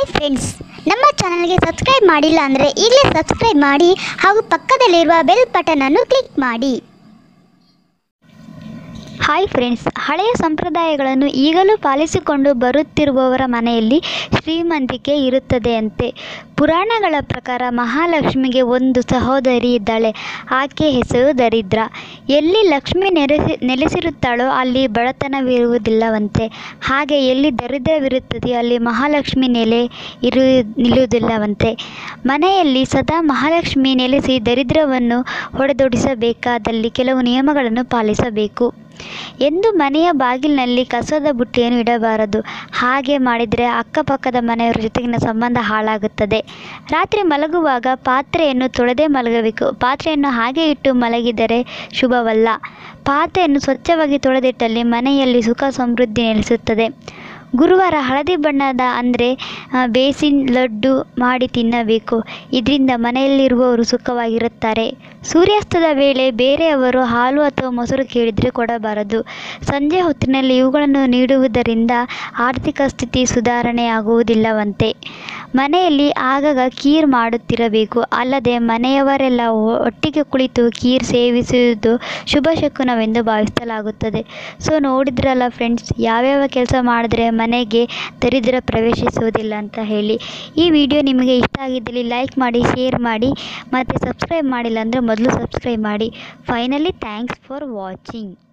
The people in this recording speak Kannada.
ಹಾಯ್ ಫ್ರೆಂಡ್ಸ್ ನಮ್ಮ ಚಾನಲ್ಗೆ ಸಬ್ಸ್ಕ್ರೈಬ್ ಮಾಡಿಲ್ಲ ಅಂದರೆ ಈಗಲೇ ಸಬ್ಸ್ಕ್ರೈಬ್ ಮಾಡಿ ಹಾಗೂ ಪಕ್ಕದಲ್ಲಿರುವ ಬೆಲ್ ಬಟನನ್ನು ಕ್ಲಿಕ್ ಮಾಡಿ ಹಾಯ್ ಫ್ರೆಂಡ್ಸ್ ಹಳೆಯ ಸಂಪ್ರದಾಯಗಳನ್ನು ಈಗಲೂ ಪಾಲಿಸಿಕೊಂಡು ಬರುತ್ತಿರುವವರ ಮನೆಯಲ್ಲಿ ಶ್ರೀಮಂತಿಕೆ ಇರುತ್ತದೆಯಂತೆ ಪುರಾಣಗಳ ಪ್ರಕಾರ ಮಹಾಲಕ್ಷ್ಮಿಗೆ ಒಂದು ಸಹೋದರಿ ಇದ್ದಾಳೆ ಆಕೆ ಹೆಸರು ದರಿದ್ರ ಎಲ್ಲಿ ಲಕ್ಷ್ಮಿ ನೆಲೆಸಿ ನೆಲೆಸಿರುತ್ತಾಳೋ ಅಲ್ಲಿ ಬಡತನವಿರುವುದಿಲ್ಲವಂತೆ ಹಾಗೆ ಎಲ್ಲಿ ದರಿದ್ರವಿರುತ್ತದೆಯೋ ಅಲ್ಲಿ ಮಹಾಲಕ್ಷ್ಮಿ ನೆಲೆ ಇರು ನಿಲ್ಲುವುದಿಲ್ಲವಂತೆ ಮನೆಯಲ್ಲಿ ಸದಾ ಮಹಾಲಕ್ಷ್ಮಿ ನೆಲೆಸಿ ದರಿದ್ರವನ್ನು ಹೊಡೆದೊಡಿಸಬೇಕಾದಲ್ಲಿ ಕೆಲವು ನಿಯಮಗಳನ್ನು ಪಾಲಿಸಬೇಕು ಎಂದು ಮನೆಯ ಬಾಗಿಲಿನಲ್ಲಿ ಕಸದ ಬುಟ್ಟಿಯನ್ನು ಇಡಬಾರದು ಹಾಗೆ ಮಾಡಿದರೆ ಅಕ್ಕಪಕ್ಕದ ಮನೆಯವರ ಜೊತೆಗಿನ ಸಂಬಂಧ ಹಾಳಾಗುತ್ತದೆ ರಾತ್ರಿ ಮಲಗುವಾಗ ಪಾತ್ರೆಯನ್ನು ತೊಳೆದೇ ಮಲಗಬೇಕು ಪಾತ್ರೆಯನ್ನು ಹಾಗೆ ಇಟ್ಟು ಮಲಗಿದರೆ ಶುಭವಲ್ಲ ಪಾತ್ರೆಯನ್ನು ಸ್ವಚ್ಛವಾಗಿ ತೊಳೆದಿಟ್ಟಲ್ಲಿ ಮನೆಯಲ್ಲಿ ಸುಖ ಸಮೃದ್ಧಿ ನೆಲೆಸುತ್ತದೆ ಗುರುವಾರ ಹಳದಿ ಬಣ್ಣದ ಅಂದರೆ ಬೇಸಿನ್ ಲಡ್ಡು ಮಾಡಿ ತಿನ್ನಬೇಕು ಇದರಿಂದ ಮನೆಯಲ್ಲಿರುವವರು ಸುಖವಾಗಿರುತ್ತಾರೆ ಸೂರ್ಯಾಸ್ತದ ವೇಳೆ ಬೇರೆಯವರು ಹಾಲು ಅಥವಾ ಮೊಸರು ಕೇಳಿದರೆ ಕೊಡಬಾರದು ಸಂಜೆ ಹೊತ್ತಿನಲ್ಲಿ ಇವುಗಳನ್ನು ನೀಡುವುದರಿಂದ ಆರ್ಥಿಕ ಸ್ಥಿತಿ ಸುಧಾರಣೆಯಾಗುವುದಿಲ್ಲವಂತೆ ಮನೆಯಲ್ಲಿ ಆಗಾಗ ಕೀರ್ ಮಾಡುತ್ತಿರಬೇಕು ಅಲ್ಲದೆ ಮನೆಯವರೆಲ್ಲ ಒ- ಒಟ್ಟಿಗೆ ಕುಳಿತು ಕೀರ್ ಸೇವಿಸುವುದು ಶುಭ ಶಕುನವೆಂದು ಭಾವಿಸಲಾಗುತ್ತದೆ ಸೊ ನೋಡಿದ್ರಲ್ಲ ಫ್ರೆಂಡ್ಸ್ ಯಾವ್ಯಾವ ಕೆಲಸ ಮಾಡಿದ್ರೆ ಮನೆಗೆ ದರಿದ್ರ ಪ್ರವೇಶಿಸುವುದಿಲ್ಲ ಅಂತ ಹೇಳಿ ಈ ವಿಡಿಯೋ ನಿಮಗೆ ಇಷ್ಟ ಆಗಿದ್ದಲ್ಲಿ ಲೈಕ್ ಮಾಡಿ ಶೇರ್ ಮಾಡಿ ಮತ್ತು ಸಬ್ಸ್ಕ್ರೈಬ್ ಮಾಡಿಲ್ಲ ಅಂದರೆ ಮೊದಲು ಸಬ್ಸ್ಕ್ರೈಬ್ ಮಾಡಿ ಫೈನಲಿ ಥ್ಯಾಂಕ್ಸ್ ಫಾರ್ ವಾಚಿಂಗ್